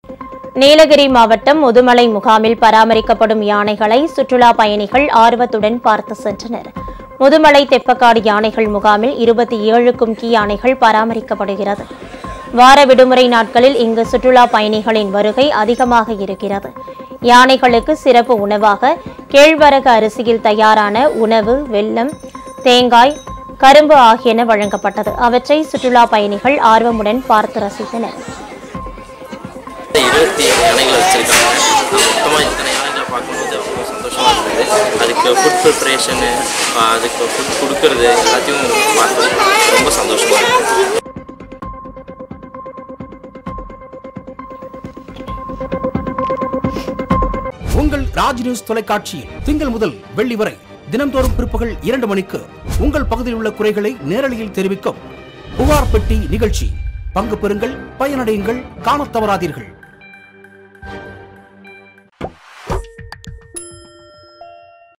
நீலகிரி மாவட்டம் முதுமலை முகாமில் பராமரிக்கப்படும் யானைகளை சுற்றுலா பயணிகள் ஆர்வத்துடன் பார்த்து சென்றனர் முதுமலை தெப்பக்காடு யானைகள் முகாமில் இருபத்தி ஏழுக்கும் கீ யானைகள் பராமரிக்கப்படுகிறது வார விடுமுறை நாட்களில் இங்கு சுற்றுலா பயணிகளின் வருகை அதிகமாக இருக்கிறது யானைகளுக்கு சிறப்பு உணவாக கேழ்வரகு அரிசியில் தயாரான உணவு வெல்லம் தேங்காய் கரும்பு ஆகியன வழங்கப்பட்டது அவற்றை சுற்றுலா பயணிகள் ஆர்வமுடன் பார்த்து ரசித்தனர் இருபத்தி ஏழு யானைகளை வச்சுருக்காங்க மொத்தமாக இத்தனை யானைகளை பார்க்கும்போது ரொம்ப சந்தோஷமாக இருந்தது அதுக்கு ஃபுட் ப்ரிப்ரேஷனு அதுக்கு ஃபுட் கொடுக்கறது எல்லாத்தையும் பார்த்து ரொம்ப சந்தோஷமாக இருந்தது உங்கள் ராஜ் நியூஸ் தொலைக்காட்சியில் திங்கள் முதல் வெள்ளி வரை தினம்தோறும் பிற்பகல் இரண்டு மணிக்கு உங்கள் பகுதியில் உள்ள குறைகளை நேரலையில் தெரிவிக்கும் புகார் பெட்டி நிகழ்ச்சி பங்கு பெறுங்கள் பயனடையுங்கள் காணத் தவறாதீர்கள்